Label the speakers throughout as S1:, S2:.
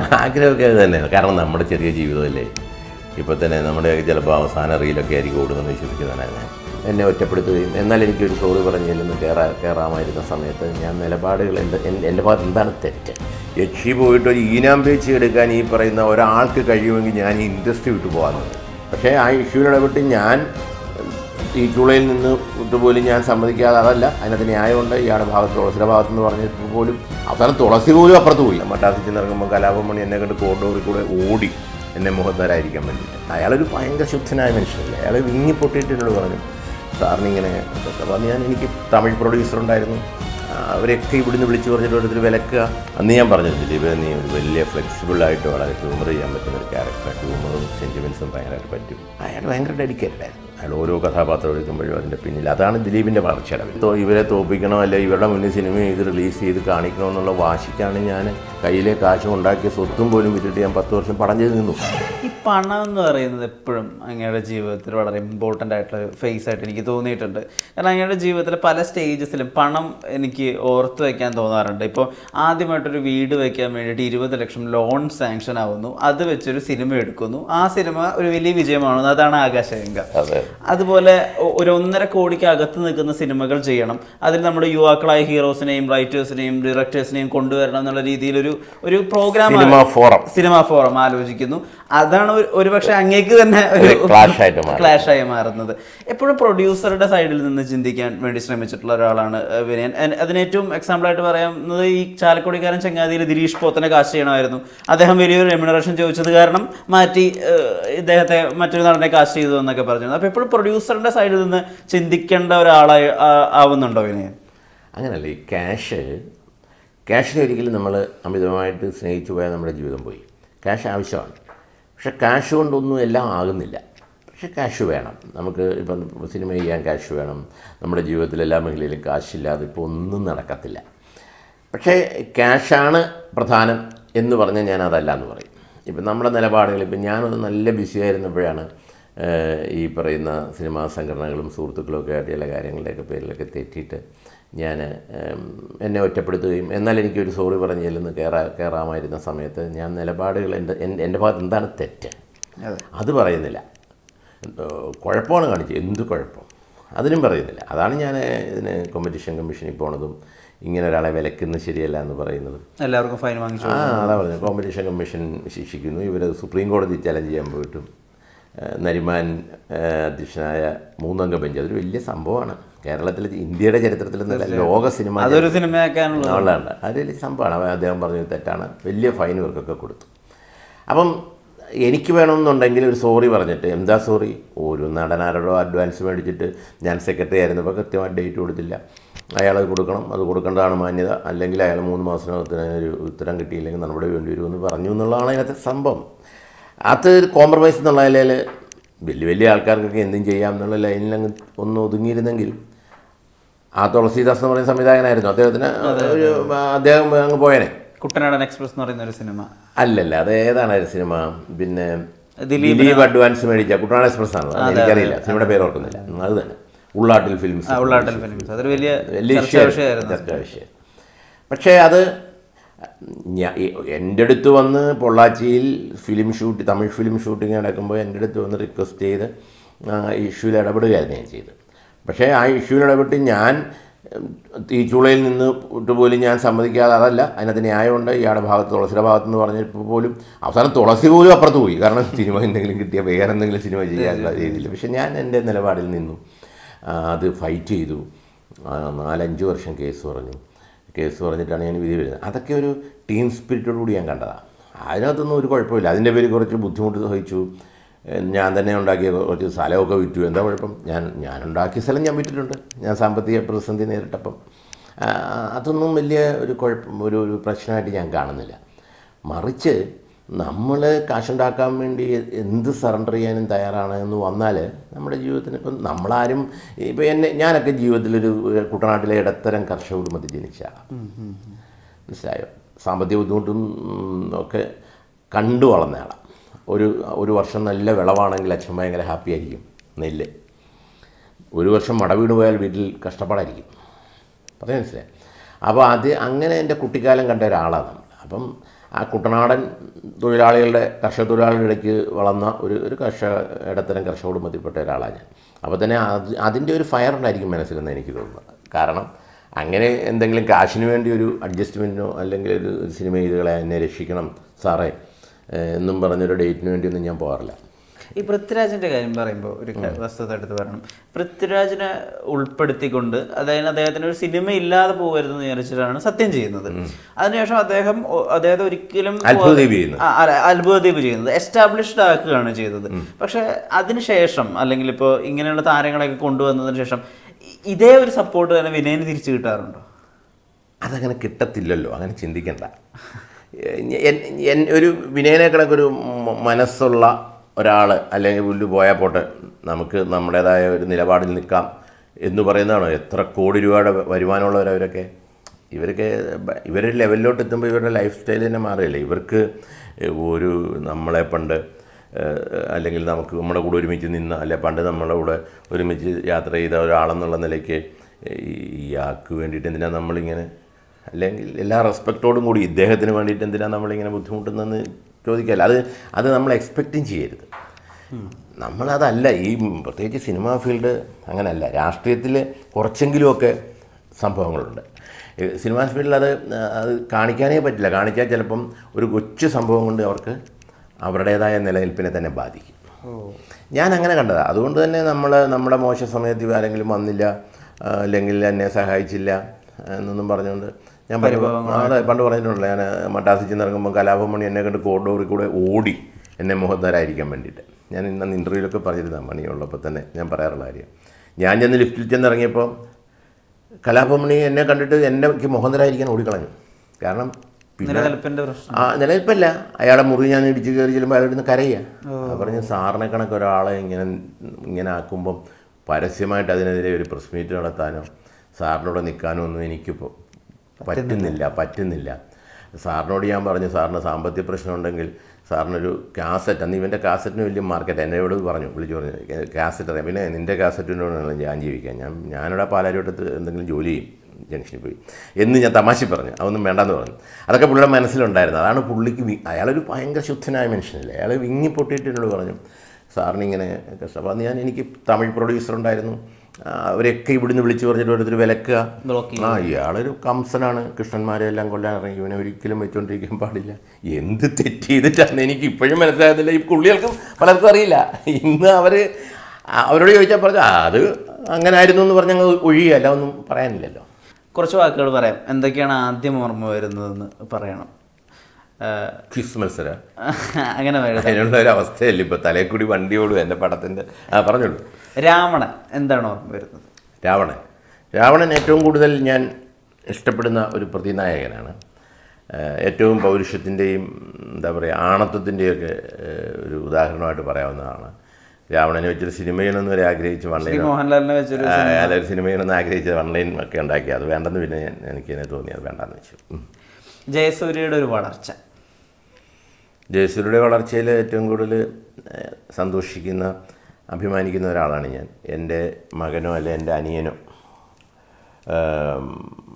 S1: ആഗ്രഹമൊക്കെ അത് തന്നെയാണ് കാരണം നമ്മുടെ ചെറിയ ജീവിതമല്ലേ ഇപ്പോൾ തന്നെ നമ്മുടെ ചിലപ്പോൾ അവസാന റീലൊക്കെ ആയിരിക്കും ഓടുമെന്ന് വിശ്വസിക്കുന്നതാണ് ഞാൻ എന്നെ ഒറ്റപ്പെടുത്തുകയും എന്നാൽ എനിക്കൊരു സോറി പറഞ്ഞ് ചെല്ലുന്ന കയറാ കയറാമായിരുന്ന സമയത്ത് ഞാൻ നിലപാടുകൾ എൻ്റെ എൻ്റെ- എൻ്റെ ഭാഗത്ത് എന്താണ് തെറ്റ് യക്ഷി പോയിട്ട് ഒരു ഈനാം പേച്ച് എടുക്കാൻ ഈ പറയുന്ന ഒരാൾക്ക് കഴിയുമെങ്കിൽ ഞാൻ ഈ ഇൻഡസ്ട്രി വിട്ടു പോകാമെന്ന് പക്ഷേ ആ ഇഷ്യൂവിൽ ഇടപെട്ട് ഞാൻ ഈ ചുളയിൽ നിന്ന് ഇതുപോലും ഞാൻ സമ്മതിക്കാതെ അതല്ല അതിനകത്ത് ന്യായമുണ്ട് ഇയാളുടെ ഭാഗത്ത് തുളസിയുടെ ഭാഗത്ത് നിന്ന് പറഞ്ഞപ്പോൾ പോലും അവസാനം തുളസി പോലും അപ്പുറത്ത് പോയി മട്ടാസിൽ ഇറങ്ങുമ്പോൾ കലാപമണി എന്നെ കണ്ട് കോട്ടൂറിൽ കൂടെ ഓടി എന്നെ മുഖത്തരായിരിക്കാൻ വേണ്ടിയിട്ട് അയാളൊരു ഭയങ്കര ശുദ്ധനായ മനുഷ്യനല്ലേ അയാൾ വിങ്ങി പൊട്ടിയിട്ട് എന്നോട് പറഞ്ഞു സാറിന് ഇങ്ങനെ ഇതൊക്കെ പറഞ്ഞു ഞാൻ എനിക്ക് തമിഴ് പ്രൊഡ്യൂസർ ഉണ്ടായിരുന്നു ആ, അവരെയൊക്കെ ഇവിടുന്ന് വിളിച്ച് പറഞ്ഞിട്ട് ഓരോരുത്തർ വിലക്കുക അന്ന് ഞാൻ പറഞ്ഞു ദിലീപ് നീ ഒരു വലിയ ഫ്ലെക്സിബിളായിട്ട് വളരെ ഹ്യൂമർ ചെയ്യാൻ പറ്റുന്ന ഒരു ക്യാരക്ടർ ഹ്യൂമറും സെൻറ്റിമെൻസും ഭയങ്കരമായിട്ട് പറ്റും അയാൾ ഭയങ്കര ഡെഡിക്കേറ്റഡ് ആയിരുന്നു അയാൾ ഓരോ കഥാപാത്രം എടുക്കുമ്പോഴും അതിൻ്റെ പിന്നിൽ അതാണ് ദിലീപിൻ്റെ വളർച്ചയുടെ തോ ഇവരെ തോപ്പിക്കണോ അല്ലെ ഇവരുടെ മുന്നിൽ സിനിമ ചെയ്ത് റിലീസ് ചെയ്ത് കാണിക്കണോ എന്നുള്ള വാശിക്കാണ് ഞാൻ കയ്യിലെ കാശും ഉണ്ടാക്കിയ സ്വത്തും പോലും വിറ്റിട്ട് ഞാൻ പത്ത് വർഷം പടം ചെയ്ത് നിന്നു
S2: ഈ പണം എന്ന് പറയുന്നത് എപ്പോഴും അങ്ങയുടെ ജീവിതത്തിൽ വളരെ ഇമ്പോർട്ടൻ്റ് ആയിട്ടുള്ള ഒരു ഫേസ് ആയിട്ട് എനിക്ക് തോന്നിയിട്ടുണ്ട് കാരണം അങ്ങയുടെ ജീവിതത്തിൽ പല സ്റ്റേജസിലും പണം എനിക്ക് ഓർത്ത് വയ്ക്കാൻ തോന്നാറുണ്ട് ഇപ്പോൾ ആദ്യമായിട്ടൊരു വീട് വയ്ക്കാൻ വേണ്ടിയിട്ട് ഇരുപത് ലക്ഷം ലോൺ സാങ്ഷൻ ആവുന്നു അത് വെച്ചൊരു സിനിമ എടുക്കുന്നു ആ സിനിമ ഒരു വലിയ വിജയമാവുന്നു അതാണ് ആകാശഗംഗ
S1: അതെ
S2: അതുപോലെ ഒ- ഒരു ഒന്നര കോടിക്ക് അകത്ത് നിൽക്കുന്ന സിനിമകൾ ചെയ്യണം അതിൽ നമ്മുടെ യുവാക്കളായ ഹീറോസിനെയും റൈറ്റേഴ്സിനെയും ഡയറക്ടേഴ്സിനെയും കൊണ്ടുവരണം എന്നുള്ള രീതിയിൽ ഒരു ഒരു program
S1: cinema forum
S2: cinema forum ആലോചിക്കുന്നു അതാണ് ഒരു- ഒരുപക്ഷെ അങ്ങേക്ക് തന്നെ ഒരു
S1: ഒരു clash ആയിട്ട് മാറും.
S2: clash ആയി മാറുന്നത് എപ്പോഴും പ്രൊഡ്യൂസറുടെ സൈഡിൽ നിന്ന് ചിന്തിക്കാൻ വേണ്ടി ശ്രമിച്ചിട്ടുള്ള ഒരാളാണ് ഏഹ്, വിനയൻ അൻ- അതിന് ഏറ്റവും എക്സാമ്പിൾ ആയിട്ട് പറയുന്നത് ഈ ചാലക്കുടിക്കാരൻ ചങ്ങാതിയിൽ ദിലീഷ് പോത്തനെ കാസ്റ്റ് ചെയ്യണമായിരുന്നു അദ്ദേഹം വലിയൊരു റെമ്യൂണറേഷൻ ചോദിച്ചത് കാരണം മാറ്റി ഏഹ്, ഇദ്ദേഹത്തെ മറ്റൊരു നടനെ കാസ്റ്റ് ചെയ്തു എന്നൊക്കെ പറഞ്ഞു അപ്പോൾ എപ്പോഴും പ്രൊഡ്യൂസറുടെ സൈഡിൽ നിന്ന് ചിന്തിക്കേണ്ട ഒരാളായി ആ- ആവുന്നുണ്ടോ വിനയൻ
S1: അങ്ങനല്ല ഈ ക്യാഷ് ക്യാഷിനെ ഒരിക്കലും നമ്മൾ അമിതമായിട്ട് സ്നേഹിച്ചു പോയാൽ നമ്മുടെ ജീവിതം പോയി ക്യാഷ് ആവശ്യമാണ് പക്ഷെ ക്യാഷ് കൊണ്ടൊന്നും എല്ലാം ആകുന്നില്ല പക്ഷെ ക്യാഷ് വേണം നമുക്ക് ഇപ്പം സിനിമ ചെയ്യാൻ ക്യാഷ് വേണം നമ്മുടെ ജീവിതത്തിൽ എല്ലാ മേഖലയിലും കാശില്ലാതെ ഇപ്പോൾ ഒന്നും നടക്കത്തില്ല പക്ഷേ ക്യാഷാണ് പ്രധാനം എന്ന് പറഞ്ഞാൽ ഞാൻ അതല്ല എന്ന് പറയും ഇപ്പം നമ്മുടെ നിലപാടുകൾ ഇപ്പം ഞാനൊന്ന് നല്ല ബിസി ആയിരുന്നപ്പോഴാണ് ഏഹ്, ഈ പറയുന്ന സിനിമാ സംഘടനകളും സുഹൃത്തുക്കളും ഒക്കെ ആയിട്ട് ചില കാര്യങ്ങളുടെയൊക്കെ പേരിലൊക്കെ തെറ്റിയിട്ട് ഞാൻ ഏം, എന്നെ ഒറ്റപ്പെടുത്തുകയും എന്നാൽ എനിക്കൊരു സോറി പറഞ്ഞ് ചെല്ലുന്ന കയറാ കയറാമായിരുന്ന സമയത്ത് ഞാൻ നിലപാടുകൾ എൻ്റെ എൻ്റെ എൻ്റെ ഭാഗത്ത് എന്താണ് തെറ്റ്
S2: അതെ.
S1: അത് പറയുന്നില്ല എന്തോ കുഴപ്പമാണ് കാണിച്ചത് എന്ത് കുഴപ്പം അതിനും പറയുന്നില്ല അതാണ് ഞാൻ ഇതിന് കോമ്പറ്റീഷൻ കമ്മീഷനിൽ പോണതും ഇങ്ങനെ ഒരാളെ വിലക്കുന്നത് ശരിയല്ല എന്ന് പറയുന്നതും
S2: എല്ലാവർക്കും ഫൈൻ വാങ്ങിച്ചു
S1: ആ അതാ പറഞ്ഞത് കോമ്പറ്റീഷൻ കമ്മീഷൻ ശിക്ഷിക്കുന്നു ഇവർ സുപ്രീം കോടതി ചലഞ്ച് ചെയ്യാൻ പോയിട്ടും ഏഹ്, നരിമാൻ ഏഹ്, അധ്യക്ഷനായ മൂന്നംഗ ബെഞ്ച് അതൊരു വലിയ സംഭവമാണ് കേരളത്തിൽ ഇന്ത്യയുടെ ചരിത്രത്തിൽ നിന്നല്ല ലോക സിനിമ
S2: അതൊരു സിനിമയാക്കാനുള്ള
S1: ഉള്ളതാണ് അത് വലിയ സംഭവമാണ് അവൻ അദ്ദേഹം പറഞ്ഞത് തെറ്റാണ് വലിയ ഫൈൻ ഇവർക്കൊക്കെ കൊടുത്തു അപ്പം എനിക്ക് വേണമെന്നുണ്ടെങ്കിൽ ഒരു സോറി പറഞ്ഞിട്ട് എന്താ സോറി ഒരു നടനാരോടോ അഡ്വാൻസ് മേടിച്ചിട്ട് ഞാൻ സെക്രട്ടറി ആയിരുന്നപ്പോൾ കൃത്യമായിട്ട് ഡേറ്റ് കൊടുത്തില്ല അയാൾ അത് കൊടുക്കണം അത് കൊടുക്കേണ്ടതാണ് മാന്യത അല്ലെങ്കിൽ അയാൾ മൂന്ന് മാസത്തിനകത്ത് ഒരു ഉത്തരം കിട്ടിയില്ലെങ്കിൽ നമ്മുടെ വേണ്ടി വരുമെന്ന് പറഞ്ഞു എന്നുള്ളതാണ് അതിനകത്തെ സംഭവം അത് ഒരു കോംപ്രമൈസ് എന്നുള്ള നിലയിൽ വലിയ വലിയ ആൾക്കാർക്കൊക്കെ എന്തും ചെയ്യാം എന്നുള്ള ലൈനിൽ അങ്ങ് ഒന്ന് ഒതുങ്ങിയിരുന്നെങ്കിൽ ആ തുളസീദാസ് എന്ന് പറയുന്ന സംവിധായകനായിരുന്നു അദ്ദേഹത്തിന് ഒരു അദ്ദേഹം അങ്ങ് പോയനെ
S2: കുട്ടനാടൻ എക്സ്പ്രസ് എന്ന് പറയുന്ന ഒരു സിനിമ
S1: അല്ലല്ല അത് ഏതാണ് ഒരു സിനിമ പിന്നെ
S2: ദിലീപിന്
S1: ദിലീപ് അഡ്വാൻസ് മേടിച്ച കുട്ടനാട് എക്സ്പ്രസ് ആണ് അത് എനിക്കറിയില്ല സിനിമയുടെ പേര് ഓർക്കുന്നില്ല ഉം, അത് തന്നെ ഉള്ളാട്ടിൽ ഫിലിംസ്
S2: ഉള്ളാട്ടൽ ഫിലിംസ് അതൊരു വലിയ
S1: വലിയ
S2: ചർച്ചാ
S1: വിഷയം
S2: വിഷയമായിരുന്നു
S1: ചർച്ചാ വിഷയം പക്ഷേ അത് ഞാ എൻ്റെ അടുത്ത് വന്ന് പൊള്ളാച്ചിയിൽ film shoot Tamil film shooting നടക്കുമ്പോൾ എൻ്റെ അടുത്ത് വന്ന് റിക്വസ്റ്റ് ചെയ്ത് ഇഷ്യൂവിൽ ഇടപെടുകയായിരുന്നു ഞാൻ ചെയ്തത് പക്ഷേ ആ ഇഷ്യൂവിൽ ഇടപെട്ട് ഞാൻ ഉം, തീച്ചുളയിൽ നിന്ന് പോലും ഞാൻ സമ്മതിക്കാതെ അതല്ല അതിനകത്ത് ന്യായമുണ്ട് ഇയാളുടെ ഭാഗത്ത് തുളസിയുടെ ഭാഗത്ത് നിന്ന് പറഞ്ഞപ്പോൾ പോലും അവസാനം തുളസി പോലും അപ്പുറത്ത് പോയി കാരണം സിനിമ എന്തെങ്കിലും കിട്ടിയ വേറെ എന്തെങ്കിലും സിനിമ ചെയ്യാനുള്ള രീതിയിൽ പക്ഷേ ഞാൻ എൻ്റെ നിലപാടിൽ നിന്നു ആ, അത് ഫൈറ്റ് ചെയ്തു ആ, നാലഞ്ച് വർഷം കേസ് പറഞ്ഞു കേസ് പറഞ്ഞിട്ടാണ് ഞാൻ വിധി വരുന്നത് അതൊക്കെ ഒരു ടീം സ്പിരിറ്റോട് കൂടി ഞാൻ കണ്ടതാണ് അതിനകത്തൊന്നും ഒരു കുഴപ്പമില്ല അതിൻ്റെ പേരിൽ കുറച്ച് ബുദ്ധിമുട്ട് സഹിച്ചു ഏ, ഞാൻ തന്നെ ഉണ്ടാക്കിയ കുറച്ച് സ്ഥലമൊക്കെ വിറ്റു എന്താ കുഴപ്പം ഞാൻ ഞാൻ ഉണ്ടാക്കിയ സ്ഥലം ഞാൻ വിറ്റിട്ടുണ്ട് ഞാൻ സാമ്പത്തിക പ്രതിസന്ധി നേരിട്ടപ്പം ആ, അതൊന്നും വലിയ ഒരു കുഴപ്പം ഒരു ഒരു പ്രശ്നമായിട്ട് ഞാൻ കാണുന്നില്ല മറിച്ച് നമ്മൾ കാശുണ്ടാക്കാൻ വേണ്ടി എന്ത് സറണ്ടർ ചെയ്യാനും തയ്യാറാണ് എന്ന് വന്നാൽ നമ്മുടെ ജീവിതത്തിന് ഇപ്പം നമ്മളാരും ഇപ്പം എന്നെ ഞാനൊക്കെ ജീവിതത്തിലൊരു കുട്ടനാട്ടിലെ ഇടത്തരം കർഷക കുടുംബത്തിൽ ജനിച്ച ആളാണ് മനസ്സിലായോ സാമ്പത്തിക ബുദ്ധിമുട്ടും ഉം, ഒക്കെ കണ്ടു വളർന്ന ആളാണ് ഒരു ഒരു വർഷം നല്ല വിളവാണെങ്കിൽ അച്ഛൻ ഭയങ്കര ഹാപ്പി ആയിരിക്കും നെല്ല് ഒരു വർഷം മടവീട് പോയാൽ വീട്ടിൽ കഷ്ടപ്പാടായിരിക്കും പറയാൻ മനസ്സിലായി അപ്പോൾ അത് അങ്ങനെ എൻ്റെ കുട്ടിക്കാലം കണ്ട ഒരാളാണ് നമ്മൾ അപ്പം ആ കുട്ടനാടൻ തൊഴിലാളികളുടെ കർഷക തൊഴിലാളികളുടെ ഇടയ്ക്ക് വളർന്ന ഒരു ഒരു കർഷക ഇടത്തരം കർഷക കുടുംബത്തിൽപ്പെട്ട ഒരാളാണ് ഞാൻ അപ്പോൾ തന്നെ അത് അതിൻ്റെ ഒരു ഫയർ ഉണ്ടായിരിക്കും മനസ്സിലെന്ന് എനിക്ക് തോന്നുന്നത് കാരണം അങ്ങനെ എന്തെങ്കിലും കാശിന് വേണ്ടി ഒരു അഡ്ജസ്റ്റ്മെൻറ്റിനോ അല്ലെങ്കിൽ ഒരു ഒരു സിനിമ ചെയ്തുകളെ എന്നെ രക്ഷിക്കണം സാറേ ഏഹ് എന്നും പറഞ്ഞൊരു ഡേറ്റിന് വേണ്ടിയൊന്നും ഞാൻ പോകാറില്ല
S2: ഈ പൃഥ്വിരാജിന്റെ കാര്യം പറയുമ്പോൾ ഒരു ക- വസ്തുത എടുത്ത് പറയണം പൃഥ്വിരാജിനെ ഉൾപ്പെടുത്തിക്കൊണ്ട് അതായത് അദ്ദേഹത്തിന് ഒരു സിനിമ ഇല്ലാതെ പോകരുതെന്ന് വിചാരിച്ചിട്ടാണ് സത്യം ചെയ്യുന്നത് അതിനുശേഷം അദ്ദേഹം ഒ- അദ്ദേഹത്തെ ഒരിക്കലും
S1: അത്ഭുതദ്വീപ് ചെയ്യുന്നത്.
S2: ആ, അല്ല, അത്ഭുതദ്വീപ് ചെയ്യുന്നത് എസ്റ്റാബ്ലിഷ്ഡ് ആക്കുകയാണ് ചെയ്തത് പക്ഷെ അതിനുശേഷം അല്ലെങ്കിൽ ഇപ്പോൾ ഇങ്ങനെയുള്ള താരങ്ങളെയൊക്കെ കൊണ്ടുവന്നതിന് ശേഷം ഇ- ഇതേ ഒരു സപ്പോർട്ട് തന്നെ വിനയന് തിരിച്ചു കിട്ടാറുണ്ടോ
S1: അതങ്ങനെ കിട്ടത്തില്ലല്ലോ അങ്ങനെ ചിന്തിക്കണ്ട എൻ- എൻ- ഒരു വിനയനെ കണക്കൊരു മ- മനസ്സുള്ള ഒരാൾ അല്ലെങ്കിൽ പുല്ല് പോയാൽ പോട്ടെ നമുക്ക് നമ്മുടേതായ ഒരു നിലപാടിൽ നിൽക്കാം എന്ന് പറയുന്നതാണോ എത്ര കോടി രൂപയുടെ വരുമാനമുള്ളവരവരൊക്കെ ഇവരൊക്കെ ബ- ഇവരുടെ ലെവലിലോട്ട് എത്തുമ്പോൾ ഇവരുടെ ലൈഫ് സ്റ്റൈൽ തന്നെ മാറുകയല്ലേ ഇവർക്ക് ഒരു നമ്മളെ പണ്ട് ഏഹ്, അല്ലെങ്കിൽ നമുക്ക് നമ്മുടെ കൂടെ ഒരുമിച്ച് നിന്ന അല്ലെ പണ്ട് നമ്മുടെ കൂടെ ഒരുമിച്ച് യാത്ര ചെയ്ത ഒരാളെന്നുള്ള നിലയ്ക്ക് ഈ- ഇയാൾക്ക് വേണ്ടിയിട്ട് എന്തിനാണ് നമ്മളിങ്ങനെ അല്ലെങ്കിൽ എല്ലാ റെസ്പെക്റ്റോടും കൂടി ഇദ്ദേഹത്തിന് വേണ്ടിയിട്ട് എന്തിനാണ് നമ്മളിങ്ങനെ ബുദ്ധിമുട്ടുന്നതെന്ന് ചോദിക്കാമല്ലോ അത് അത് നമ്മൾ എക്സ്പെക്റ്റും ചെയ്യരുത് നമ്മളതല്ല ഈ പ്രത്യേകിച്ച് സിനിമാ ഫീൽഡ് അങ്ങനെയല്ല രാഷ്ട്രീയത്തിൽ കുറച്ചെങ്കിലുമൊക്കെ സംഭവങ്ങളുണ്ട് ഈ സിനിമാ ഫീൽഡിൽ അത് അത് കാണിക്കാനേ പറ്റില്ല കാണിച്ചാൽ ചിലപ്പം ഒരു കൊച്ചു സംഭവം കൊണ്ട് അവർക്ക് അവരുടേതായ നിലനിൽപ്പിനെ തന്നെ ബാധിക്കും ഞാൻ അങ്ങനെ കണ്ടതാണ് അതുകൊണ്ട് തന്നെ നമ്മൾ നമ്മുടെ മോശ സമയത്ത് ആരെങ്കിലും വന്നില്ല ആ, അല്ലെങ്കിൽ എന്നെ സഹായിച്ചില്ല എന്നൊന്നും പറഞ്ഞുകൊണ്ട് ഞാൻ പറഞ്ഞു അതെ പണ്ട് പറഞ്ഞിട്ടുണ്ടല്ലോ ഞാൻ മട്ടാസിൽ ചെന്നിറങ്ങുമ്പോൾ കലാഭമണി എന്നെ കണ്ട് കോറിഡോറിൽ കൂടെ ഓടി എന്നെ മുഖദ്വാരായിരിക്കാൻ വേണ്ടിയിട്ട് ഞാൻ ഇന്ന് ഇൻ്റർവ്യൂലൊക്കെ പറഞ്ഞിരുന്ന മണിയുള്ളപ്പോൾ തന്നെ ഞാൻ പറയാറുള്ള കാര്യം ഞാൻ ചെന്ന് ലിഫ്റ്റിൽ ചെന്നിറങ്ങിയപ്പോൾ കലാഭമണി എന്നെ കണ്ടിട്ട് എന്നെ മുഖന്തരായിരിക്കാൻ ഓടിക്കളഞ്ഞു കാരണം പിന്നെ
S2: നിലനിൽപ്പിന്റെ പ്രശ്നം
S1: ആ നിലനിൽപ്പല്ല അയാളെ മുറി ഞാൻ ഇടിച്ച് കയറി ചെല്ലുമ്പോൾ അയാളിരുന്ന് കരയുക പറഞ്ഞ് സാറിനെ കണക്ക് ഒരാളെ ഇങ്ങനെ ഇങ്ങനെ ആക്കുമ്പം പരസ്യമായിട്ട് അതിനെതിരെ ഒരു പ്രസ് മീറ്റ് നടത്താനോ സാറിനോട് നിൽക്കാനോ ഒന്നും എനിക്ക് ഇപ്പോൾ പറ്റുന്നില്ല പറ്റുന്നില്ല സാറിനോട് ഞാൻ പറഞ്ഞു സാറിന് സാമ്പത്തിക പ്രശ്നമുണ്ടെങ്കിൽ സാറിനൊരു കാസറ്റ് അന്ന് ഇവൻ്റെ കാസറ്റിന് വലിയ മാർക്കറ്റ് എന്നോട് പറഞ്ഞു വിളിച്ചു പറഞ്ഞു കാസറ്റ് അറിയാം പിന്നെ നിൻ്റെ കാസറ്റിനോടാണ് ഞാൻ ജീവിക്കാൻ ഞാൻ ഞാനിവിടെ പാലാരിവട്ടത്ത് എന്തെങ്കിലും ജോലി ചെയ്യും ജംഗ്ഷനിൽ പോയി എന്ന് ഞാൻ തമാശ പറഞ്ഞു അതൊന്നും വേണ്ടെന്ന് പറഞ്ഞു അതൊക്കെ പുള്ളിയുടെ മനസ്സിലുണ്ടായിരുന്നു അതാണ് പുള്ളിക്ക് വി- അയാളൊരു ഭയങ്കര ശുദ്ധനായ മനുഷ്യനല്ലേ അയാൾ വിങ്ങി പൊട്ടിയിട്ട് എന്നോട് പറഞ്ഞു സാറിന് ഇങ്ങനെ കഷ്ടം അന്ന് ഞാൻ എനിക്ക് തമിഴ് പ്രൊഡ്യൂസർ ഉണ്ടായിരുന്നു ആ, അവരെയൊക്കെ ഇവിടുന്ന് വിളിച്ച് പറഞ്ഞിട്ട് ഓരോരുത്തർ വിലക്കുക
S2: ബ്ലോക്ക്
S1: ആ ഇയാളൊരു കംസനാണ് കൃഷ്ണന്മാരെ എല്ലാം കൊല്ലാൻ ഇറങ്ങി ഇവനെ ഒരിക്കലും വെച്ചുകൊണ്ടിരിക്കാൻ പാടില്ല എന്ത് തെറ്റ് ചെയ്തിട്ടാണ് എനിക്ക് ഇപ്പോഴും മനസ്സിലാകുന്നില്ല ഈ പുള്ളികൾക്കും പലർക്കും അറിയില്ല ഇന്ന് അവർ അവരോട് ചോദിച്ചാൽ പറഞ്ഞു "ആ, അത് അങ്ങനെ ആയിരുന്നു എന്ന് പറഞ്ഞ് അങ്ങ് ഒഴിയല്ല ഒന്നും പറയാനില്ലല്ലോ
S2: കുറച്ച് വാക്കുകൾ പറയാം എന്തൊക്കെയാണ് ആദ്യം ഓർമ്മ വരുന്നതെന്ന് പറയണം ഏഹ്,
S1: ക്വിസ് മത്സരം
S2: അങ്ങനെ വരും
S1: അതിനുള്ള ഒരു അവസ്ഥയല്ല ഇപ്പോൾ തലയിൽ കൂടി വണ്ടി ഓടും എൻ്റെ പടത്തിൻ്റെ ആ പറഞ്ഞോളൂ
S2: രാവണൻ എന്താണ് ഓർമ്മ വരുന്നത്
S1: രാവണൻ രാവണൻ ഏറ്റവും കൂടുതൽ ഞാൻ ഇഷ്ടപ്പെടുന്ന ഒരു പ്രതിനായകനാണ് ഏഹ് ഏറ്റവും പൗരുഷത്തിൻ്റെയും എന്താ പറയുക ആണത്വത്തിൻ്റെയൊക്കെ ഏഹ് ഒരു ഉദാഹരണമായിട്ട് പറയാവുന്നതാണ് രാവണനെ വെച്ചൊരു സിനിമ ചെയ്യണമെന്ന് വരെ ആഗ്രഹിച്ച്
S2: ശ്രീ
S1: വൺലൈൻ
S2: മോഹൻലാലിനെ വെച്ചൊരു
S1: അതൊരു സിനിമ ചെയ്യണമെന്ന് ആഗ്രഹിച്ച് വൺലൈൻ ഒക്കെ ഉണ്ടാക്കി അത് വേണ്ടെന്ന് പിന്നെ ഞാൻ എനിക്ക് തന്നെ തോന്നി അത് വേണ്ടെന്ന് വെച്ചു ഉം.
S2: ജയസൂര്യയുടെ ഒരു വളർച്ച
S1: ജയസൂര്യയുടെ വളർച്ചയിൽ ഏറ്റവും കൂടുതൽ ഏഹ്, സന്തോഷിക്കുന്ന അഭിമാനിക്കുന്ന ഒരാളാണ് ഞാൻ എൻ്റെ മകനോ അല്ലെ എൻ്റെ അനിയനോ ഏം,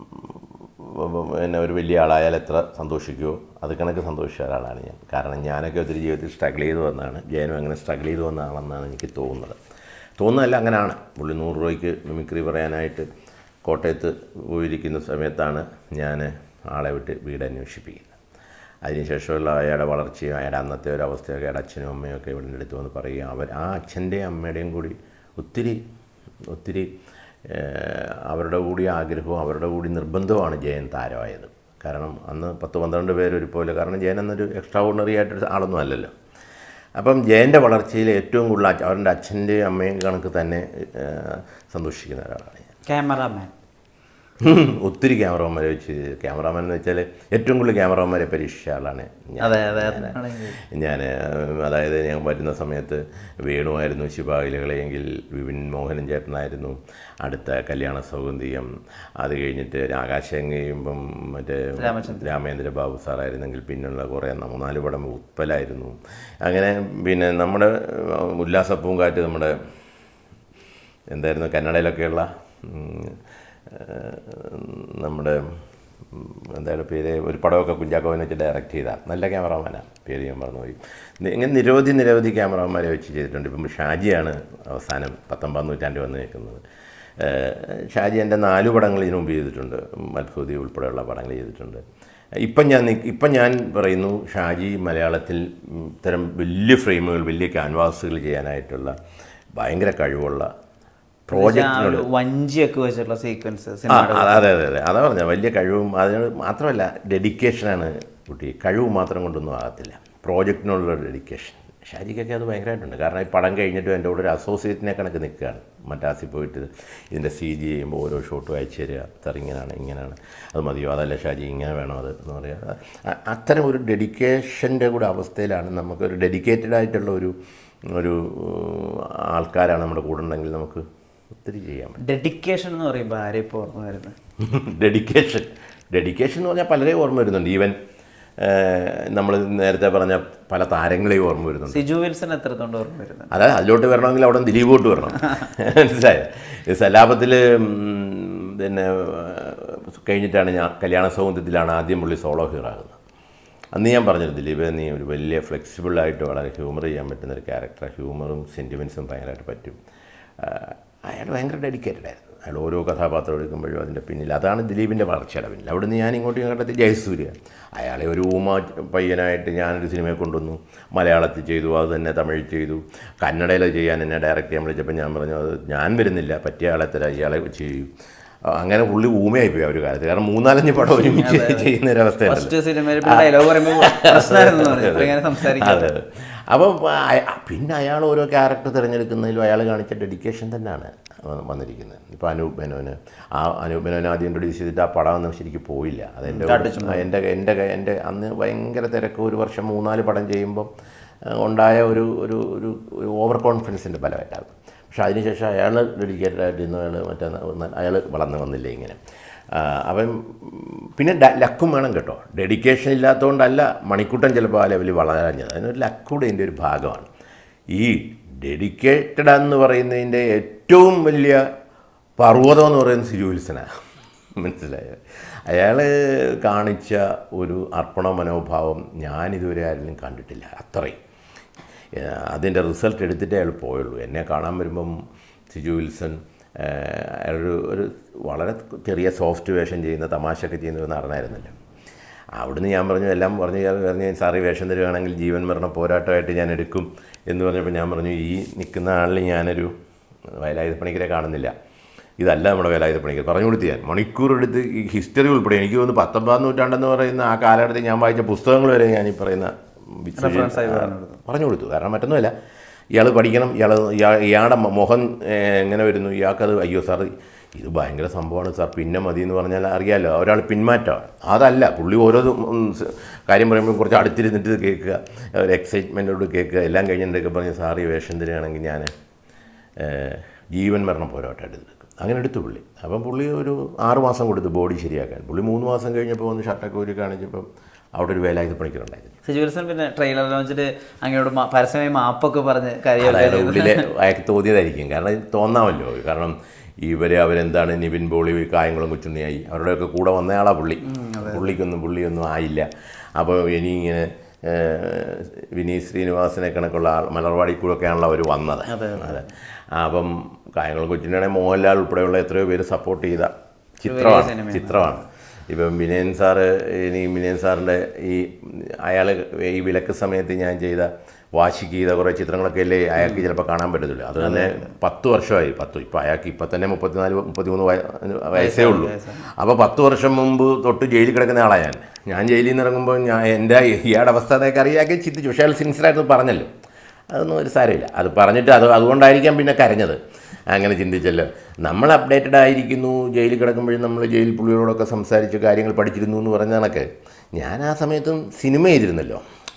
S1: പിന്നെ ഒരു വലിയ ആളായാൽ എത്ര സന്തോഷിക്കുമോ അത് കണക്ക് സന്തോഷിച്ച ഒരാളാണ് ഞാൻ കാരണം ഞാനൊക്കെ ഒത്തിരി ജീവിതത്തിൽ സ്ട്രഗിൾ ചെയ്ത് വന്നതാണ് ജയനും അങ്ങനെ സ്ട്രഗിൾ ചെയ്ത് വന്ന ആളെന്നാണ് എനിക്ക് തോന്നുന്നത് തോന്നുന്നതല്ല അങ്ങനെയാണ് പുള്ളി നൂറ് രൂപയ്ക്ക് മിമിക്രി പറയാനായിട്ട് കോട്ടയത്ത് പോയിരിക്കുന്ന സമയത്താണ് ഞാൻ ആളെ വിട്ട് വീട് അന്വേഷിപ്പിക്കുന്നത് അതിനുശേഷമുള്ള അയാളുടെ വളർച്ചയും അയാളുടെ അന്നത്തെ ഒരു അവസ്ഥയൊക്കെ അയാളുടെ അച്ഛനും അമ്മയും ഒക്കെ ഇവിടെ അടുത്ത് വന്ന് പറയുക അവർ ആ അച്ഛൻ്റെയും അമ്മയുടെയും കൂടി ഒത്തിരി ഒത്തിരി ഏഹ്, അവരുടെ കൂടി ആഗ്രഹവും അവരുടെ കൂടി നിർബന്ധവുമാണ് ജയൻ താരമായത് കാരണം അന്ന് പത്ത് പന്ത്രണ്ട് പേര് ഒരുപോലെ കാരണം ജയൻ എന്നൊരു എക്സ്ട്രാ ഓർഡിനറി ആയിട്ടൊരു ആളൊന്നും അല്ലല്ലോ അപ്പം ജയൻ്റെ വളർച്ചയിൽ ഏറ്റവും കൂടുതൽ അച്ഛ- അവരുടെ അച്ഛൻ്റെയും അമ്മയും കണക്ക് തന്നെ ഏഹ്, സന്തോഷിക്കുന്ന ഒരാളാണ് ഞാൻ
S2: ക്യാമറാമാൻ
S1: ഒത്തിരി ക്യാമറമാരെ വെച്ച് ക്യാമറാമാൻ എന്ന് വെച്ചാൽ ഏറ്റവും കൂടുതൽ ക്യാമറമാരെ പരീക്ഷിച്ച ആളാണ് ഞാൻ
S2: അതെ അതെ അതാണ് ഇത്.
S1: ഞാൻ അതായത് ഞാൻ വരുന്ന സമയത്ത് വേണുവായിരുന്നു ശിവായിലകളെങ്കിൽ വിപിൻ മോഹനൻ ചേട്ടനായിരുന്നു അടുത്ത കല്യാണ സൗഗന്ധികം അത് കഴിഞ്ഞിട്ട് ആകാശം കഴിയുമ്പം മറ്റേ
S2: രാമചന്ദ്രൻ.
S1: രാമേന്ദ്ര ബാബു സാറായിരുന്നെങ്കിൽ പിന്നുള്ള കുറേ മൂന്നാല് പടം ഉത്പലായിരുന്നു അങ്ങനെ പിന്നെ നമ്മുടെ ഉല്ലാസ പൂങ്കാറ്റ് നമ്മുടെ എന്തായിരുന്നു കന്നഡയിലൊക്കെയുള്ള ഉം, ഏഹ്, നമ്മുടെ ഉം, എന്താണ് പേര് ഒരു പടമൊക്കെ കുഞ്ചാക്കോവിനെ വെച്ച് ഡയറക്റ്റ് ചെയ്ത നല്ല ക്യാമറമാനാണ് പേര് ഞാൻ മറന്നുപോയി നി- ഇങ്ങനെ നിരവധി നിരവധി ക്യാമറമാരെ വെച്ച് ചെയ്തിട്ടുണ്ട് ഇപ്പം ഷാജിയാണ് അവസാനം പത്തൊമ്പതാം നൂറ്റാണ്ടിൽ വന്ന് നിൽക്കുന്നത് ഏഹ് ഷാജി എൻ്റെ നാല് പടങ്ങൾ ഇതിനു മുമ്പ് ചെയ്തിട്ടുണ്ട് മത്സൂതി ഉൾപ്പെടെയുള്ള പടങ്ങൾ ചെയ്തിട്ടുണ്ട് ഇപ്പം ഞാൻ നിക്ക്- ഇപ്പം ഞാൻ പറയുന്നു ഷാജി മലയാളത്തിൽ ഉം, ഇത്തരം വലിയ ഫ്രെയിമുകൾ വലിയ ക്യാൻവാസുകൾ ചെയ്യാനായിട്ടുള്ള ഭയങ്കര കഴിവുള്ള
S2: ആ
S1: പ്രോജക്റ്റിനോട്
S2: ഒരു വഞ്ചിയൊക്കെ വെച്ചിട്ടുള്ള സീക്വൻസ്
S1: ആ
S2: സിനിമ
S1: അതെ അതെ അതെ അതെ അതാ പറഞ്ഞത് വലിയ കഴിവും അതിന് മാത്രമല്ല ഡെഡിക്കേഷനാണ് കുട്ടി കഴിവ് മാത്രം കൊണ്ടൊന്നും ആകത്തില്ല പ്രോജക്റ്റിനുള്ള ഡെഡിക്കേഷൻ ഷാജിക്കൊക്കെ അത് ഭയങ്കരമായിട്ടുണ്ട് കാരണം ഈ പടം കഴിഞ്ഞിട്ടും എൻ്റെ കൂടെ ഒരു അസോസിയേറ്റിനെ കണക്ക് നിൽക്കുകയാണ് മറ്റാസിൽ പോയിട്ട് ഇതിൻ്റെ സി ജി ചെയ്യുമ്പോൾ ഓരോ ഷോട്ടും അയച്ചു തരിക സാർ ഇങ്ങനെയാണ് ഇങ്ങനെയാണ് അത് മതിയോ അതല്ല ഷാജി ഇങ്ങനെ വേണോ അത് എന്ന് പറയുക അ- അത്തരം ഒരു ഡെഡിക്കേഷൻ്റെ കൂടെ അവസ്ഥയിലാണ് നമുക്കൊരു ഡെഡിക്കേറ്റഡ് ആയിട്ടുള്ള ഒരു ഒരു ആൾക്കാരാണ് നമ്മുടെ കൂടെ ഉണ്ടെങ്കിൽ നമുക്ക് ഒത്തിരി ചെയ്യാൻ പറ്റും
S2: ഡെഡിക്കേഷൻ എന്ന് പറയുമ്പോൾ ആരെയും ഇപ്പോൾ ഓർമ്മ വരുന്നത്
S1: ഡെഡിക്കേഷൻ ഡെഡിക്കേഷൻ എന്ന് പറഞ്ഞാൽ പലരെയും ഓർമ്മ വരുന്നുണ്ട് ഈവൻ നമ്മൾ നേരത്തെ പറഞ്ഞ പല താരങ്ങളെയും ഓർമ്മ വരുന്നുണ്ട്
S2: സിജു വിൽസൺ എത്രത്തോണ്ട് ഓർമ്മ വരുന്നത്
S1: അതായത് അതിലോട്ട് വരണമെങ്കിൽ അവിടെ ദിലീപോട്ട് വരണം മനസ്സിലായോ ഈ സലാപത്തിൽ പിന്നെ ഏഹ്, കഴിഞ്ഞിട്ടാണ് ഞാൻ കല്യാണ സൗന്ദര്യത്തിലാണ് ആദ്യം പുള്ളി സോളോ ഹീറോ ആകുന്നത് അന്ന് ഞാൻ പറഞ്ഞത് ദിലീപ് നീ ഒരു വലിയ ഫ്ലെക്സിബിളായിട്ട് വളരെ ഹ്യൂമർ ചെയ്യാൻ പറ്റുന്ന ഒരു ക്യാരക്ടർ ഹ്യൂമറും സെൻറ്റിമെൻസും ഭയങ്കരമായിട്ട് പറ്റും ആഹ് അയാൾ ഭയങ്കര ഡെഡിക്കേറ്റഡ് ആയിരുന്നു അയാൾ ഓരോ കഥാപാത്രം എടുക്കുമ്പോഴും അതിൻ്റെ പിന്നിൽ അതാണ് ദിലീപിൻ്റെ വളർച്ചയുടെ പിന്നിൽ അവിടുന്ന് ഞാൻ ഇങ്ങോട്ട് കണ്ടെത്തി ജയസൂര്യ അയാളെ ഒരു ഊമ പയ്യനായിട്ട് ഞാനൊരു സിനിമയെ കൊണ്ടുവന്നു മലയാളത്തിൽ ചെയ്തു അത് തന്നെ തമിഴിൽ ചെയ്തു കന്നഡയിൽ ചെയ്യാൻ എന്നെ ഡയറക്റ്റ് ചെയ്യാൻ വിളിച്ചപ്പോൾ ഞാൻ പറഞ്ഞു അത് ഞാൻ വരുന്നില്ല പറ്റിയ ആളെ തരാം ഇയാളെ ചെയ്യൂ അങ്ങനെ പുള്ളി ഊമയായി പോയി ആ ഒരു കാലത്ത് കാരണം മൂന്നാലഞ്ച് പടം ഒരുമിച്ച് ചെയ്യുന്ന ഒരു അവസ്ഥയാണ്
S2: ഫസ്റ്റ് സിനിമയിൽ ഡയലോഗ് പറയുമ്പോൾ പ്രശ്നമായിരുന്നു എന്ന് പറഞ്ഞു ഇങ്ങനെ സംസാരിക്കാം
S1: അതെ അതെ അപ്പം അയ- പിന്നെ അയാൾ ഓരോ ക്യാരക്ടർ തിരഞ്ഞെടുക്കുന്നതിലും അയാൾ കാണിച്ച ഡെഡിക്കേഷൻ തന്നെയാണ് വ- വന്നിരിക്കുന്നത് ഇപ്പോൾ അനൂപ് മേനോന് ആ അനൂപ് മേനോനെ ആദ്യം ഇൻട്രൊഡ്യൂസ് ചെയ്തിട്ട് ആ പടം ഒന്നും ശരിക്കും പോയില്ല അതെൻ്റെ എൻ്റെ എൻ്റെ ക- എൻ്റെ അന്ന് ഭയങ്കര തിരക്ക് ഒരു വർഷം മൂന്നാല് പടം ചെയ്യുമ്പം ആ, ഉണ്ടായ ഒരു ഒരു ഒരു ഒരു ഓവർ കോൺഫിഡൻസിൻ്റെ ഫലമായിട്ടാണ് പക്ഷേ അതിനുശേഷം അയാൾ ഡെഡിക്കേറ്റഡ് ആയിട്ട് ഇന്ന് അയാൾ മറ്റേ അയാൾ വളർന്നു വന്നില്ല ഇങ്ങനെ ആ, അവൻ ഉം, പിന്നെ ഡ- ലക്കും വേണം കേട്ടോ ഡെഡിക്കേഷൻ ഇല്ലാത്തതുകൊണ്ടല്ല മണിക്കൂട്ടൻ ചിലപ്പോൾ ആ ലെവലിൽ വളരാഞ്ഞത് അതിനൊരു ലക്കൂടെ ഇതിൻ്റെ ഒരു ഭാഗമാണ് ഈ ഡെഡിക്കേറ്റഡ് എന്ന് പറയുന്നതിൻ്റെ ഏറ്റവും വലിയ പർവ്വതം എന്ന് പറയുന്നത് സിജു വിൽസനാണ് മനസ്സിലായോ അയാൾ കാണിച്ച ഒരു അർപ്പണ മനോഭാവം ഞാനിതുവരെ ആരിലും കണ്ടിട്ടില്ല അത്രയും ഏഹ് അതിൻ്റെ റിസൾട്ട് എടുത്തിട്ടേ അയാൾ പോയുള്ളൂ എന്നെ കാണാൻ വരുമ്പം സിജു വിൽസൺ ഏഹ് അയാളൊരു ഒരു വളരെ ചെറിയ സോഫ്റ്റ് വേഷം ചെയ്യുന്ന തമാശയൊക്കെ ചെയ്യുന്ന ഒരു നടനായിരുന്നല്ലോ അവിടുന്ന് ഞാൻ പറഞ്ഞു എല്ലാം പറഞ്ഞു ഞാൻ പറഞ്ഞു സാറി വേഷം തരുവാണെങ്കിൽ ജീവൻ മരണ പോരാട്ടമായിട്ട് ഞാൻ എടുക്കും എന്ന് പറഞ്ഞപ്പോൾ ഞാൻ പറഞ്ഞു ഈ നിൽക്കുന്ന ആളിൽ ഞാനൊരു വയലായുധ പണിക്കരെ കാണുന്നില്ല ഇതല്ല നമ്മുടെ വേലായുധ പണിക്കർ പറഞ്ഞു കൊടുത്തു ഞാൻ മണിക്കൂർ എടുത്ത് ഈ ഹിസ്റ്ററി ഉൾപ്പെടെ എനിക്ക് തോന്നുന്നു പത്തൊമ്പതാം നൂറ്റാണ്ടെന്ന് പറയുന്ന ആ കാലഘട്ടത്തിൽ ഞാൻ വായിച്ച പുസ്തകങ്ങൾ വരെ ഞാൻ ഈ പറയുന്ന
S2: Reference ആയി പറഞ്ഞു
S1: പറഞ്ഞു കൊടുത്തു കാരണം മറ്റൊന്നുമല്ല ഇയാൾ പഠിക്കണം ഇയാൾ ഇയാൾ ഇയാളുടെ മ- മുഖം ഏഹ്, എങ്ങനെ വരുന്നു ഇയാൾക്കത് അയ്യോ സാർ ഇത് ഭയങ്കര സംഭവമാണ് സാർ പിന്നെ മതി എന്ന് പറഞ്ഞാൽ അറിയാമല്ലോ ഒരാൾ പിന്മാറ്റമാണ് അതല്ല പുള്ളി ഓരോ ദു- ഉം, സ് കാര്യം പറയുമ്പോൾ കുറച്ച് അടുത്തിരുന്നിട്ട് ഇത് കേൾക്കുക ഒരു എക്സൈറ്റ്മെൻറ്റോട് കേൾക്കുക എല്ലാം കഴിഞ്ഞിട്ടൊക്കെ പറഞ്ഞ് സാർ ഈ വേഷം തരികയാണെങ്കിൽ ഞാൻ ഏഹ്, ജീവൻ മരണം പോരാട്ടമായിട്ട് എടുക്കും അങ്ങനെ എടുത്തു പുള്ളി അപ്പം പുള്ളി ഒരു ആറ് മാസം കൊടുത്തു ബോഡി ശരിയാക്കാൻ പുള്ളി മൂന്ന് മാസം കഴിഞ്ഞപ്പോൾ ഒന്ന് ഷർട്ടൊക്കെ ഊരി കാണിച്ചപ്പം അവിടെ ഒരു വേലായുധ പണിക്കറുണ്ടായിരുന്നു
S2: സിജു വിൽസൺ പിന്നെ ട്രെയിലർ ലോഞ്ചിൽ അങ്ങയോട് മാ- പരസ്യമായി മാപ്പൊക്കെ പറഞ്ഞ് കരയൊക്കെ
S1: അയാളുടെ
S2: ചെയ്തു.
S1: ഉള്ളിലെ അയാൾക്ക് തോന്നിയതായിരിക്കും കാരണം ഇത് തോന്നാമല്ലോ കാരണം ഇവരെ അവരെന്താണ് നിവിൻ പോളി കായംകുളം കൊച്ചുണ്ണിയായി അവരുടെയൊക്കെ കൂടെ വന്നയാളാ പുള്ളി പുള്ളിക്കൊന്നും പുള്ളിയൊന്നും ആയില്ല അപ്പോൾ ഇനി ഇങ്ങനെ ഏഹ്, വിനീത് ശ്രീനിവാസനെ കണക്കുള്ള ആൾ മലർവാടി കൂടെയൊക്കെയാണല്ലോ അവർ വന്നത് അതെ അപ്പം കായംകുളം കൊച്ചുണ്ണിയാണെങ്കിൽ മോഹൻലാൽ ഉൾപ്പെടെയുള്ള എത്രയോ പേര് സപ്പോർട്ട് ചെയ്ത ചിത്രമാണ് ചിത്രമാണ് ഇപ്പം വിനയൻ സാറ് ഇനി വിനയൻ സാറിൻ്റെ ഈ അയാൾ ഈ വിലക്ക് സമയത്ത് ഞാൻ ചെയ്ത വാശിക്ക് ചെയ്ത കുറേ ചിത്രങ്ങളൊക്കെ അല്ലേ അയാൾക്ക് ചിലപ്പോൾ കാണാൻ പറ്റത്തില്ല അത് തന്നെ പത്ത് വർഷമായി പത്ത് ഇപ്പം അയാൾക്ക് ഇപ്പം തന്നെ മുപ്പത്തിനാല് മുപ്പത്തിമൂന്ന് വയ- വയസ്സേ ഉള്ളൂ അപ്പോൾ പത്ത് വർഷം മുമ്പ് തൊട്ട് ജയിലിൽ കിടക്കുന്ന ആളാണ് ഞാൻ ഞാൻ ജയിലിൽ നിന്ന് ഇറങ്ങുമ്പോൾ ഞാൻ എൻ്റെ ഇയാളുടെ അവസ്ഥ അതൊക്കെ അറിയാക്കി ചിന്തിച്ചു പക്ഷേ അയാൾ സിൻസിയറായിട്ട് പറഞ്ഞല്ലോ അതൊന്നും ഒരു സാരമില്ല അത് പറഞ്ഞിട്ട് അത് അതുകൊണ്ടായിരിക്കാം പിന്നെ കരഞ്ഞത് അങ്ങനെ ചിന്തിച്ചല്ലോ നമ്മൾ അപ്ഡേറ്റഡ് ആയിരിക്കുന്നു ജയിലിൽ കിടക്കുമ്പോഴും നമ്മൾ ജയിൽ പുള്ളികളോടൊക്കെ സംസാരിച്ച് കാര്യങ്ങൾ പഠിച്ചിരുന്നു എന്ന് പറഞ്ഞ കണക്ക് ഞാൻ ആ സമയത്തും സിനിമ ചെയ്തിരുന്നല്ലോ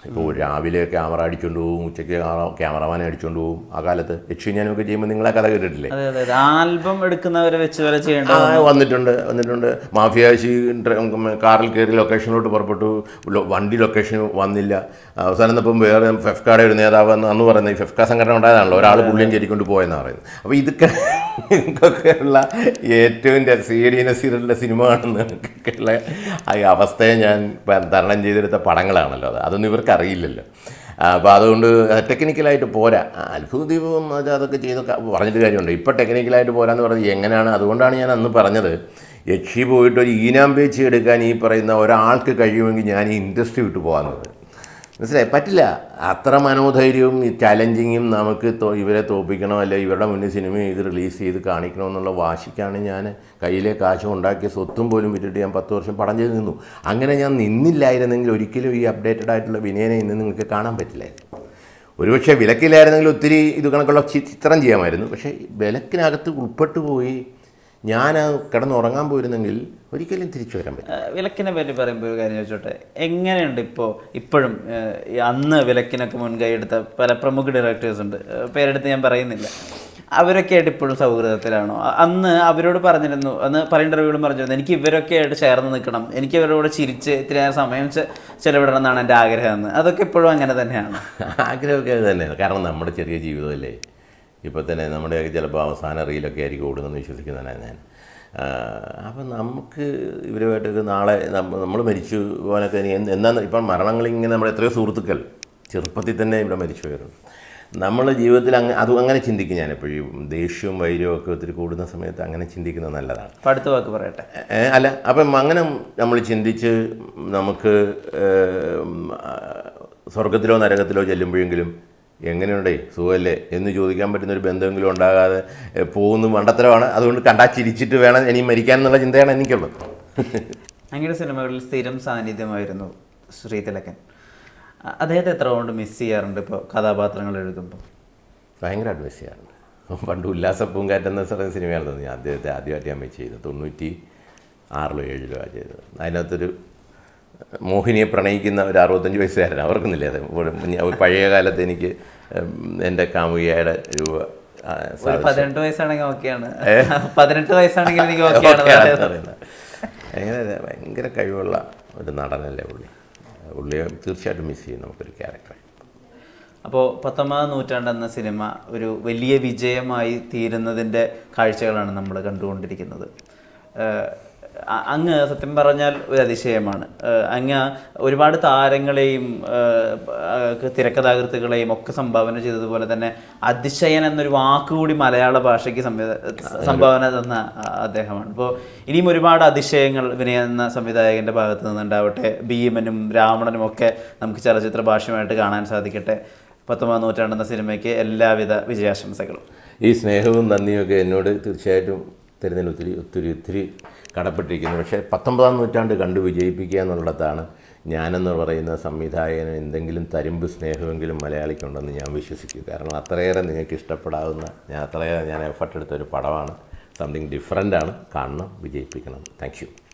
S1: ഇപ്പോൾ രാവിലെ ക്യാമറ അടിച്ചുകൊണ്ട് പോകും ഉച്ചയ്ക്ക് ക്യാമറമാനെ അടിച്ചുകൊണ്ട് പോകും ആ കാലത്ത് യക്ഷിഞ്ഞാനൊക്കെ ചെയ്യുമ്പോൾ നിങ്ങളെ കഥ കേട്ടിട്ടില്ലേ
S2: അതെ അതെ അതെ ആൽബം എടുക്കുന്നവരെ വെച്ച് വരെ ചെയ്യേണ്ട
S1: ആ വന്നിട്ടുണ്ട് വന്നിട്ടുണ്ട് മാഫിയാശി കാറിൽ കയറി ലൊക്കേഷനിലോട്ട് പുറപ്പെട്ടു ലൊ- വണ്ടി ലൊക്കേഷൻ വന്നില്ല അവസാനം ഇപ്പം വേറെ ഫെഫ്കാടെ ഒരു നേതാവ് എന്ന് അന്ന് പറയുന്നത് ഈ ഫെഫ്ക സംഘടന ഉണ്ടായതാണല്ലോ ഒരാൾ പുള്ളിയും ചെരിക്കൊണ്ട് പോയെന്നാണ് പറയുന്നത് അപ്പോൾ ഇതൊക്കെ ഇതൊക്കെയുള്ള ഏറ്റവും സി ഡി നസീറിൻ്റെ സിനിമ കാണുന്നതൊക്കെയുള്ള ആ അവസ്ഥയെ ഞാൻ പ- തരണം ചെയ്തെടുത്ത പടങ്ങളാണല്ലോ അത് അതൊന്നും ഇവർക്ക് അറിയില്ലല്ലോ അപ്പോൾ അതുകൊണ്ട് ടെക്നിക്കലായിട്ട് പോരാ അത്ഭുത ദീപം അത് അതൊക്കെ ചെയ്ത് ക- പറഞ്ഞിട്ട് കാര്യമുണ്ട് ഇപ്പോൾ ടെക്നിക്കലായിട്ട് പോരാന്ന് പറഞ്ഞത് എങ്ങനെയാണ് അതുകൊണ്ടാണ് ഞാൻ അന്ന് പറഞ്ഞത് യക്ഷി പോയിട്ട് ഒരു ഈനാം പേച്ച് എടുക്കാൻ ഈ പറയുന്ന ഒരാൾക്ക് കഴിയുമെങ്കിൽ ഞാൻ ഈ ഇൻഡസ്ട്രി വിട്ടു പോകാമെന്നത് മനസ്സിലായി പറ്റില്ല അത്ര മനോധൈര്യവും ഈ ചലഞ്ചിങ്ങും നമുക്ക് തോ- ഇവരെ തോപ്പിക്കണം അല്ലെ ഇവരുടെ മുന്നിൽ സിനിമ ഇത് റിലീസ് ചെയ്ത് കാണിക്കണം എന്നുള്ള വാശിക്കാണ് ഞാൻ കയ്യിലെ കാശും ഉണ്ടാക്കിയ സ്വത്തും പോലും വിട്ടിട്ട് ഞാൻ പത്ത് വർഷം പടം ചെയ്ത് നിന്നു അങ്ങനെ ഞാൻ നിന്നില്ലായിരുന്നെങ്കിൽ ഒരിക്കലും ഈ അപ്ഡേറ്റഡ് ആയിട്ടുള്ള വിനയനെ ഇന്ന് നിങ്ങൾക്ക് കാണാൻ പറ്റില്ലായിരുന്നു ഒരുപക്ഷെ വിലക്കില്ലായിരുന്നെങ്കിൽ ഒത്തിരി ഇത് കണക്കുള്ള ചി- ചിത്രം ചെയ്യാമായിരുന്നു പക്ഷേ വിലക്കിനകത്ത് ഉൾപ്പെട്ടു പോയി ഞാൻ കിടന്നുറങ്ങാൻ പോയിരുന്നെങ്കിൽ ഒരിക്കലും തിരിച്ചു വരാൻ പറ്റില്ല
S2: ഏഹ് വിലക്കിനെ പറ്റി പറയുമ്പോൾ ഒരു കാര്യം ചോദിച്ചോട്ടെ എങ്ങനെയുണ്ട് ഇപ്പോൾ ഇപ്പോഴും ഏഹ് ഈ അന്ന് വിലക്കിനൊക്കെ മുൻകൈ എടുത്ത പല പ്രമുഖ ഡയറക്ടേഴ്സ് ഉണ്ട് ഏഹ് പേരെടുത്ത് ഞാൻ പറയുന്നില്ല അവരൊക്കെ ആയിട്ട് ഇപ്പോഴും സൗഹൃദത്തിലാണോ അ- അന്ന് അവരോട് പറഞ്ഞിരുന്നു അന്ന് പല ഇൻ്റർവ്യൂകളും പറഞ്ഞിരുന്നു എനിക്ക് ഇവരൊക്കെ ആയിട്ട് ചേർന്ന് നിൽക്കണം എനിക്ക് ഇവരോട് ചിരിച്ച് ഇത്തിരി നേരം സമയം ചെ- ചെലവിടണം എന്നാണ് എൻ്റെ ആഗ്രഹം എന്ന് അതൊക്കെ ഇപ്പോഴും അങ്ങനെ തന്നെയാണ്
S1: ആഗ്രഹമൊക്കെ അത് തന്നെയാണ് കാരണം നമ്മുടെ ചെറിയ ജീവിതമല്ലേ ഇപ്പോൾ തന്നെ നമ്മുടെ ചിലപ്പോൾ അവസാന റീലൊക്കെ ആയിരിക്കും ഓടുന്നെന്ന് വിശ്വസിക്കുന്നതാണ് ഞാൻ അപ്പം നമുക്ക് ഇവരുമായിട്ടൊക്കെ നാളെ നമ്മൾ മരിച്ചു പോകാനൊക്കെ ഇനി എന്ത് എന്നാന്ന് ഇപ്പം മരണങ്ങളിങ്ങനെ നമ്മുടെ എത്രയോ സുഹൃത്തുക്കൾ ചെറുപ്പത്തിൽ തന്നെ ഇവിടെ മരിച്ചു പോയിരുന്നു നമ്മൾ ജീവിതത്തിൽ അങ്ങ് അത് അങ്ങനെ ചിന്തിക്കും ഞാൻ എപ്പോഴും ദേഷ്യവും വൈര്യവും ഒക്കെ ഒത്തിരി കൂടുന്ന സമയത്ത് അങ്ങനെ ചിന്തിക്കുന്നത് നല്ലതാണ്
S2: അപ്പം അടുത്ത വാക്ക് പറയട്ടെ
S1: ഏ, അല്ല അപ്പം അങ്ങനെ നമ്മൾ ചിന്തിച്ച് നമുക്ക് ഏം, ആ, സ്വർഗത്തിലോ നരകത്തിലോ ചെല്ലുമ്പോഴെങ്കിലും എങ്ങനെയുണ്ടേ സുഖമല്ലേ എന്ന് ചോദിക്കാൻ പറ്റുന്ന ഒരു ബന്ധമെങ്കിലും ഉണ്ടാകാതെ ഏ, പോകുന്ന മണ്ടത്തരമാണ് അതുകൊണ്ട് കണ്ടാ ചിരിച്ചിട്ട് വേണം ഇനി മരിക്കാൻ എന്നുള്ള ചിന്തയാണ് എനിക്കുള്ളത്
S2: അങ്ങയുടെ സിനിമകളിൽ സ്ഥിരം സാന്നിധ്യമായിരുന്നു ശ്രീതിലകൻ അ- അദ്ദേഹത്തെ എത്ര കൊണ്ട് മിസ് ചെയ്യാറുണ്ട് ഇപ്പോൾ കഥാപാത്രങ്ങൾ എഴുതുമ്പോൾ
S1: ഭയങ്കരമായിട്ട് മിസ് ചെയ്യാറുണ്ട് പണ്ട് ഉല്ലാസ പൂങ്കാറ്റ് എന്ന പറയുന്ന സിനിമയാണ് തോന്നി അദ്ദേഹത്തെ ആദ്യമായിട്ട് ഞാൻ വെച്ച് ചെയ്തത് തൊണ്ണൂറ്റി ആറിലോ ഏഴിലോ ആ ചെയ്തത് അതിനകത്തൊരു മോഹിനിയെ പ്രണയിക്കുന്ന ഒരു അറുപത്തഞ്ച് വയസ്സുകാരൻ അവർക്കൊന്നില്ലേ അത് ഒരു പഴയ കാലത്ത് എനിക്ക് ഉം, എൻ്റെ കാമുകിയുടെ രൂപ ആ,
S2: ഒരു
S1: സാധിച്ചു.
S2: പതിനെട്ട് വയസ്സാണെങ്കിൽ ഓക്കെയാണ് പതിനെട്ട് വയസ്സാണെങ്കിൽ എനിക്ക്
S1: ഓക്കെയാണെന്ന്
S2: ഓക്കെയാണ്
S1: പറയുന്നത്. ഭയങ്കര ഭയങ്കര കഴിവുള്ള ഒരു നടനല്ലേ പുള്ളി പുള്ളിയെ തീർച്ചയായിട്ടും മിസ് ചെയ്യും നമുക്കൊരു ക്യാരക്ടർ
S2: അപ്പോൾ പത്തൊമ്പതാം നൂറ്റാണ്ട് എന്ന സിനിമ ഒരു വലിയ വിജയമായി തീരുന്നതിൻ്റെ കാഴ്ചകളാണ് നമ്മൾ കണ്ടുകൊണ്ടിരിക്കുന്നത് ഏഹ് അ- അങ്ങ് സത്യം പറഞ്ഞാൽ ഒരു അതിശയമാണ് ഏഹ് അങ്ങ് ഒരുപാട് താരങ്ങളെയും ഏഹ് ഏഹ് തിരക്കഥാകൃത്തുകളെയും ഒക്കെ സംഭാവന ചെയ്തതുപോലെ തന്നെ അതിശയൻ എന്നൊരു വാക്കുകൂടി മലയാള ഭാഷയ്ക്ക് സംവിധ സംഭാവന തന്ന ആ- അദ്ദേഹമാണ് അപ്പോൾ ഇനിയും ഒരുപാട് അതിശയങ്ങൾ വിനയ എന്ന സംവിധായകൻ്റെ ഭാഗത്ത് നിന്നുണ്ടാവട്ടെ ഭീമനും രാവണനും ഒക്കെ നമുക്ക് ചലച്ചിത്ര ഭാഷയുമായിട്ട് കാണാൻ സാധിക്കട്ടെ പത്തൊമ്പതാം നൂറ്റാണ്ടെന്ന സിനിമയ്ക്ക് എല്ലാവിധ വിജയാശംസകളും
S1: ഈ സ്നേഹവും നന്ദിയൊക്കെ എന്നോട് തീർച്ചയായിട്ടും തരുന്നതിന് ഒത്തിരി ഒത്തിരി ഒത്തിരി കടപ്പെട്ടിരിക്കുന്നു പക്ഷേ പത്തൊമ്പതാം നൂറ്റാണ്ട് കണ്ടു വിജയിപ്പിക്കുക എന്നുള്ളതാണ് ഞാനെന്ന് പറയുന്ന സംവിധായകന് എന്തെങ്കിലും തരുമ്പ് സ്നേഹമെങ്കിലും മലയാളിക്കുണ്ടെന്ന് ഞാൻ വിശ്വസിക്കും കാരണം അത്രയേറെ നിങ്ങൾക്ക് ഇഷ്ടപ്പെടാവുന്ന ഞാൻ അത്രയേറെ ഞാൻ എഫർട്ട് എടുത്ത ഒരു പടമാണ് സംതിങ് ഡിഫറൻ്റ് ആണ് കാണണം വിജയിപ്പിക്കണം താങ്ക് യു